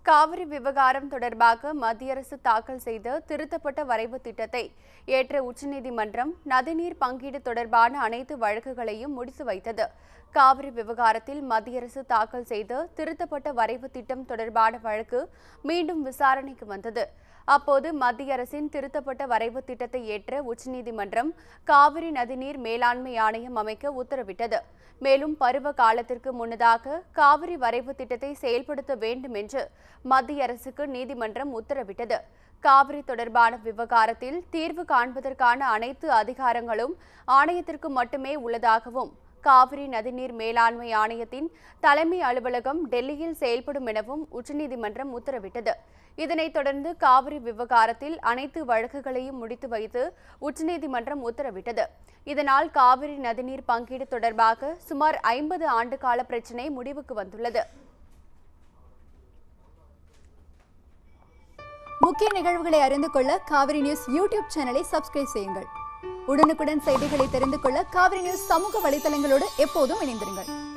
காவிரி விவகாரம் தொடர்பாக மத்திய அரசு தாக்கல் செய்த திருத்தப்பட்ட வரைவு திட்டத்தை ஏற்ற உச்சநீதிமன்றம் நதிநீர் பங்கீடு தொடர்பான அனைத்து வழக்குகளையும் முடித்து வைத்தது காவிரி விவகாரத்தில் மத்திய அரசு தாக்கல் செய்த திருத்தப்பட்ட வரைவு திட்டம் தொடர்பான வழக்கு மீண்டும் விசாரணைக்கு வந்தது அப்போது மத்திய அரசின் திருத்தப்பட்ட வரைவு திட்டத்தை ஏற்ற உச்சநீதிமன்றம் காவிரி நதிநீர் மேலாண்மை ஆணையம் அமைக்க உத்தரவிட்டது மேலும் பருவ காலத்திற்கு முன்னதாக காவிரி வரைவு திட்டத்தை செயல்படுத்த வேண்டும் என்று மத்திய அரசுக்கு நீதிமன்றம் உத்தரவிட்டது காவிரி தொடர்பான விவகாரத்தில் தீர்வு காண்பதற்கான அனைத்து அதிகாரங்களும் ஆணையத்திற்கு மட்டுமே உள்ளதாகவும் காவிரி நதிநீர் மேலாண்மை ஆணையத்தின் தலைமை அலுவலகம் டெல்லியில் செயல்படும் எனவும் உச்சநீதிமன்றம் உத்தரவிட்டது இதனைத் தொடர்ந்து காவிரி விவகாரத்தில் அனைத்து வழக்குகளையும் முடித்து வைத்து உச்சநீதிமன்றம் உத்தரவிட்டது இதனால் காவிரி நதிநீர் பங்கீடு தொடர்பாக சுமார் ஐம்பது ஆண்டு கால பிரச்சினை முடிவுக்கு வந்துள்ளது முக்கிய நிகழ்வுகளை அறிந்து கொள்ள காவிரி நியூஸ் யூடியூப் சேனலை சப்ஸ்கிரைப் செய்யுங்கள் உடனுக்குடன் செய்திகளை தெரிந்து கொள்ள காவிரி நியூஸ் சமூக வலைதளங்களோடு எப்போதும் இணைந்திருங்கள்